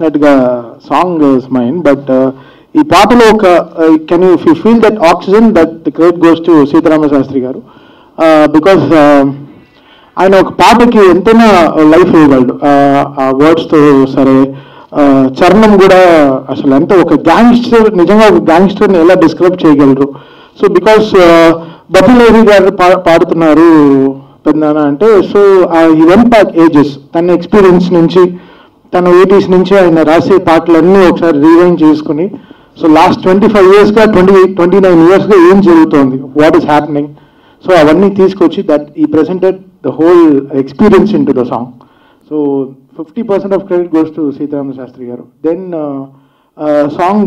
Definite గా song is mine but ఈ పాటలో ఒక can you you feel that oxygen that the credit goes to Sitarama Sastry garu because ఆయన ఒక పాటకి ఎంతైనా లైఫ్ ఇవ్వగలడు Uh, ఆ వర్డ్స్తో సరే uh, చరణం కూడా అసలు ఎంత ఒక గ్యాంగ్స్టర్ నిజంగా ఒక గ్యాంగ్స్టర్ని ఎలా డిస్క్రైబ్ చేయగలరు సో బికాస్ బపిలేరి గారు పా పాడుతున్నారు పెద్దనాన్న అంటే సో ఈ వన్ బ్యాక్ ఏజెస్ తన ఎక్స్పీరియన్స్ నుంచి తన ఎయిటీస్ నుంచి ఆయన రాసే పాటలన్నీ ఒకసారి రీవైన్ చేసుకుని సో లాస్ట్ ట్వంటీ ఫైవ్ ఇయర్స్గా ట్వంటీ ట్వంటీ నైన్ ఇయర్స్గా ఏం జరుగుతోంది వాట్ ఈస్ హ్యాపెనింగ్ సో అవన్నీ తీసుకొచ్చి దట్ ఈ presented the whole experience in to the song so fifty percent of credit goes to Sitarama Sastry garu then song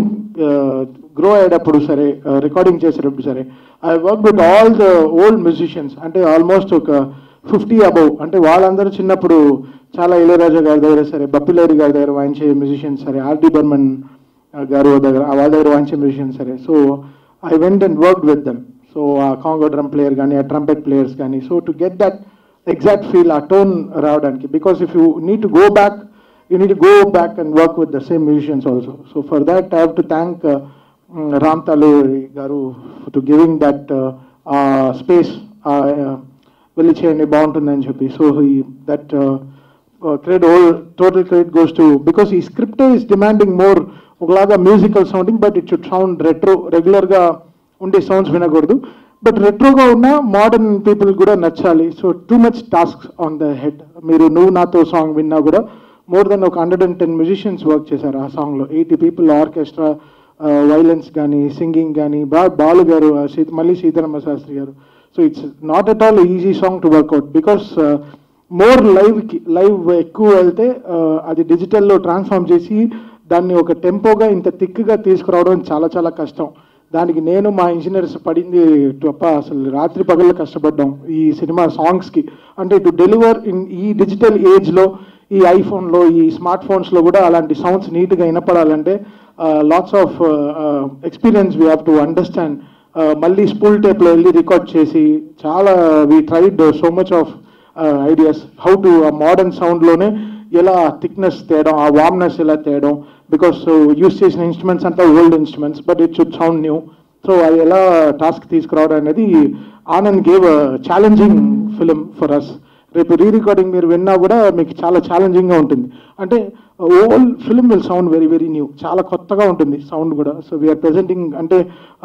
grow అయ్యేటప్పుడు సరే రికార్డింగ్ చేసేటప్పుడు సరే I work with all the old musicians అంటే almost ఒక fifty above అంటే వాళ్ళందరూ చిన్నప్పుడు చాలా ఇళయరాజా గారి దగ్గర సరే బప్పిలేరి గారి దగ్గర వాయించే మ్యూజిషియన్స్ సరే ఆర్డి బర్మన్ గారు దగ్గర వాళ్ళ దగ్గర వాయించే మ్యూజిషియన్స్ సరే so I went and work with them so uh conga drum player కానీ ఆ ట్రంపెట్ ప్లేయర్స్ కానీ so to get that exact feel uh tone రావడానికి because if you need to go back you need to go back and work with the same musicians also. So for that, I have to thank uh, mm, Ram Taluri Garu to giving that uh, uh, space. Uh, uh, వెళ్ళి చేయండి బాగుంటుందని చెప్పి so that credit whole total credit goes to because ఈ script is demanding more ఒకలాగా musical sounding but it should sound retro రెగ్యులర్గా ఉండే sounds వినకూడదు but రెట్రోగా ఉన్న మోడర్న్ పీపుల్ కూడా నచ్చాలి so too much task on the head మీరు నువ్వు నాతో సాంగ్ విన్నా కూడా మోర్ దెన్ ఒక hundred and ten musicians work చేశారు ఆ సాంగ్లో ఎయిటీ పీపుల్ ఆర్కెస్ట్రా వైలెన్స్ కానీ సింగింగ్ కానీ బా బాలు గారు ఆ సీత మళ్ళీ Sitarama Sastry garu so it's not at all easy song to work out because more లైవ్కి లైవ్ ఎక్కువ వెళ్తే uh, అది డిజిటల్లో ట్రాన్స్ఫార్మ్ చేసి దాన్ని ఒక టెంపోగా ఇంత థిక్గా తీసుకురావడం చాలా చాలా కష్టం దానికి నేను మా ఇంజనీర్స్ పడింది తప్ప అసలు రాత్రి పగళ్ళు కష్టపడ్డాం ఈ సినిమా సాంగ్స్కి అంటే టు డెలివర్ ఇన్ ఈ డిజిటల్ ఏజ్లో ఈ ఐఫోన్లో ఈ స్మార్ట్ ఫోన్స్లో కూడా అలాంటి సౌండ్స్ నీట్గా వినపడాలంటే lots of experience we have to understand మళ్ళీ స్కూల్ టేప్లో వెళ్ళి రికార్డ్ చేసి చాలా we tried so much of ideas how to uh modern సౌండ్లోనే ఎలా థిక్నెస్ తేయడం ఆ వామ్నెస్ ఎలా తేయడం బికాస్ యూస్ చేసిన ఇన్స్ట్రుమెంట్స్ అంతా old instruments but it should sound new so అది ఎలా టాస్క్ తీసుకురావడం అనేది Anand gave challenging film for us రేపు రీ రికార్డింగ్ మీరు విన్నా కూడా మీకు చాలా ఛాలెంజింగ్గా ఉంటుంది అంటే whole film will sound very very new చాలా కొత్తగా ఉంటుంది సౌండ్ కూడా సో వీఆర్ ప్రెజెంటింగ్ అంటే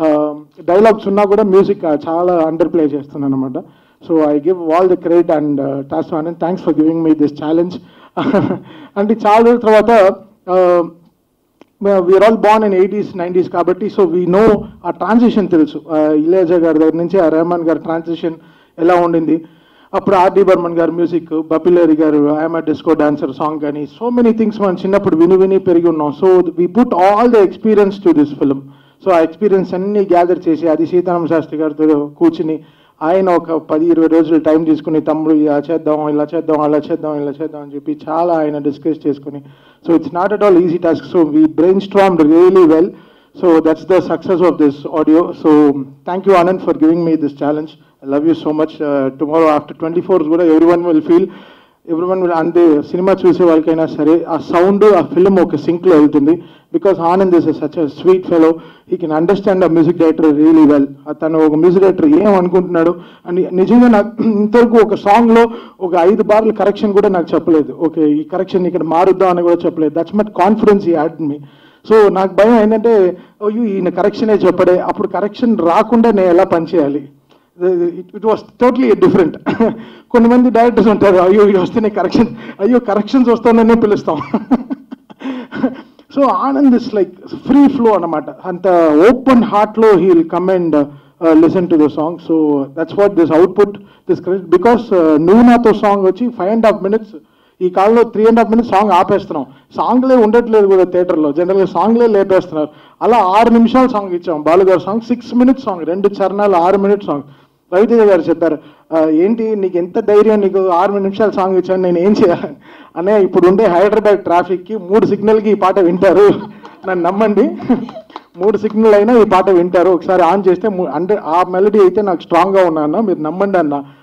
డైలాగ్స్ ఉన్నా కూడా మ్యూజిక్ చాలా అండర్ ప్లే చేస్తున్నాను అనమాట so I give all the credit and టాస్ Anand thanks for giving me this challenge అంటే చాలా రోజుల తర్వాత we're all born in eighties nineties కాబట్టి so we know uh transition తెలుసు ఇళయజా గారి దగ్గర నుంచి ఆ రెహమాన్ గారి ట్రాన్సిషన్ ఎలా ఉండింది అప్పుడు ఆర్డి బర్మన్ గారు మ్యూజిక్ బపిలేరి గారు ఐఎమ్ డిస్కో డాన్సర్ సాంగ్ కానీ సో మెనీ థింగ్స్ మనం చిన్నప్పుడు విని విని పెరిగి ఉన్నాం so we put all the experience to this film so uh experience అన్ని గ్యాదర్ చేసి అది సీతారామ శాస్త్రి గారితో కూర్చుని ఆయన ఒక పది ఇరవై రోజులు టైం తీసుకుని తమ్ముడు ఇలా చేద్దాం ఇలా చేద్దాం అలా చేద్దాం ఇలా చేద్దాం అని చెప్పి చాలా ఆయన డిస్కస్ చేసుకుని so it's not at all easy task so we brainstorm really well so that's the success of this audio so thank you Anand for giving me this challenge I love you so much tomorrow after twenty four కూడా everyone will feel everyone will అంతే cinema చూసే వాళ్ళకైనా సరే ఆ sound ఆ film ఒక సింక్లో వెళ్తుంది because Anand is such a sweet fellow he can understand a music director really well తను ఒక మ్యూజిక్ డైరెక్టర్ ఏం అనుకుంటున్నాడు అని నిజంగా నాకు ఇంతవరకు ఒక సాంగ్లో ఒక ఐదు బార్లు కరెక్షన్ కూడా నాకు చెప్పలేదు ఓకే ఈ కరెక్షన్ ఇక్కడ మారుద్దాం అని కూడా చెప్పలేదు దట్స్ మట్ కాన్ఫిడెన్స్ ఈ యాడ్ మీ సో నాకు భయం ఏంటంటే అయ్యో ఈయన కరెక్షనే చెప్పడే అప్పుడు కరెక్షన్ రాకుండా నేను ఎలా పనిచేయాలి ఇట్ వాస్ టోటలీ డిఫరెంట్ కొంతమంది డైరెక్టర్స్ ఉంటారు అయ్యో ఇది వస్తేనే కరెక్షన్ అయ్యో కరెక్షన్స్ వస్తాననే పిలుస్తాం so Anand is like free flow అనమాట అంత ఓపెన్ హార్ట్లో he will come and listen to the song so that's what this output this credit because నువ్వు నాతో సాంగ్ వచ్చి ఫైవ్ అండ్ హాఫ్ మినిట్స్ ఈ కాలంలో three and half minutes song ఆపేస్తున్నాం సాంగ్లే ఉండట్లేదు కూడా థియేటర్లో జనరల్గా సాంగ్లే లేపేస్తున్నారు అలా ఆరు నిమిషాల సాంగ్ ఇచ్చాం బాలుగారు సాంగ్ సిక్స్ మినిట్స్ సాంగ్ రెండు చరణాలు ఆరు మినిట్ సాంగ్ రవితేజ గారు చెప్పారు "ఆ, ఏంటి నీకు ఎంత ధైర్యం నీకు ఆరు నిమిషాలు సాంగ్ ఇచ్చాను నేను ఏం చేయాలి అనే ఇప్పుడు ఉండే హైదరాబాద్ ట్రాఫిక్కి మూడు సిగ్నల్కి ఈ పాట వింటారు నన్ను నమ్మండి మూడు సిగ్నల్ అయినా ఈ పాట వింటారు ఒకసారి ఆన్ చేస్తే ము- అంటే ఆ మెలడీ అయితే నాకు స్ట్రాంగ్గా ఉన్నా అన్న మీరు నమ్మండి అన్న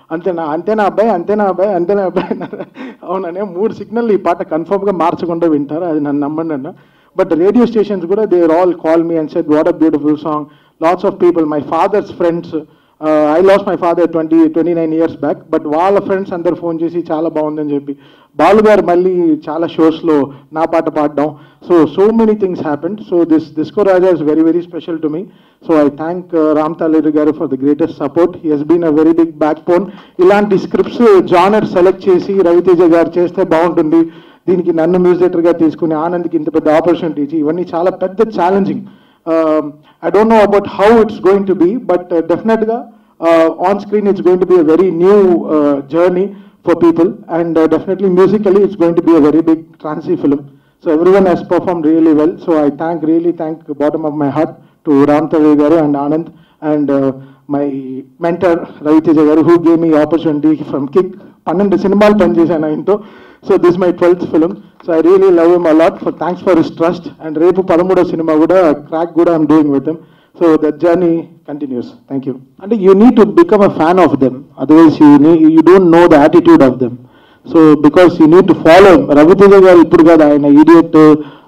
అంతేనా అంతేనా అబ్బాయి అంతేనా అబ్బాయి అంతేనా అబ్బాయి అన్నారు అవుననే మూడు సిగ్నల్ ఈ పాట కన్ఫర్మ్గా మార్చకుండా వింటారు అది నన్ను నమ్మండి అన్న బట్ రేడియో స్టేషన్స్ కూడా they all call me and said what a beautiful song lots of people my father's friends I lost my father twenty twenty nine years back but వాళ్ళ ఫ్రెండ్స్ అందరు ఫోన్ చేసి చాలా బాగుందని చెప్పి బాలు గారు మళ్ళీ చాలా షోస్లో నా పాట పాడడం so so many things happened so this disco raja is very very special to me so I thank Ram Talluri గారు for the greatest support he has been a very big backbone ఇలాంటి స్క్రిప్ట్స్ జానర్ సెలెక్ట్ చేసి రవితేజ గారు చేస్తే బాగుంటుంది దీనికి నన్ను music గా తీసుకుని ఆనంద్కి ఇంత పెద్ద ఆపర్చునిటీ ఇచ్చి ఇవన్నీ చాలా పెద్ద challenging I don't know about how it's going to be but డెఫినెట్గా on screen it's going to be a very new journey for people and definitely musically it's going to be a very big trance film so everyone he's perform really well so I thank really thank bottom of my heart to Ram తవే గారు and Anand and my mentor Ravi Teja గారు gave గేమ్ ఈ opportunity from Kick పన్నెండు సినిమాలు పనిచేశాను ఆయనతో so this my twelfth film so I really love em a lot for thanks for his trust and రేపు పదమూడో సినిమా కూడా క్రాక్ కూడా I'm doing with them so that journey continues thank you అంటే you need to become a fan of them otherwise you నీ you don't know the attitude of them so because you need to follow Ravi Teja గారు ఇప్పుడు కాదు ఆయన idiot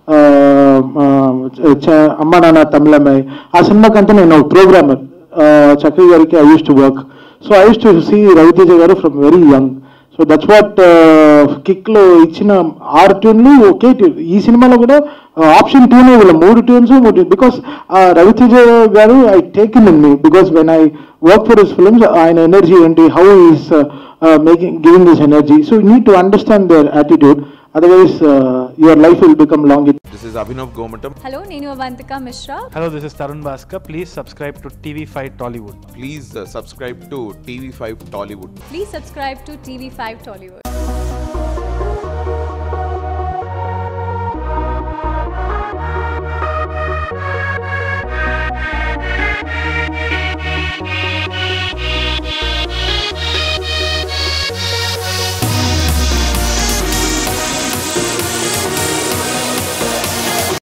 అమ్మ నాన్న తమిళమ్మాయి ఆ సినిమాకంతా నేను ప్రోగ్రామర్ చక్రి గారికి I use to work so I use to see Ravi Teja గారు from very young so that's what Kick లో ఇచ్చిన ఆరు ట్యూన్లు ఒకే ట్యూన్ ఈ సినిమాలో కూడా ఆప్షన్ ట్యూన్ వీళ్ళ మూడు tunes because Ravi Teja garu I take in in me because when I work for his films ఆయన ఎనర్జీ ఏంటి how is making giving this energy so need to understand their attitude otherwise your life will become long This is Abhinav Gomatam. Hello, Nenu Avantika Mishra. Hello, this is Tarun Bhaskar. Please subscribe to TV5 Tollywood. Please uh, subscribe to TV5 Tollywood. Please subscribe to TV5 Tollywood.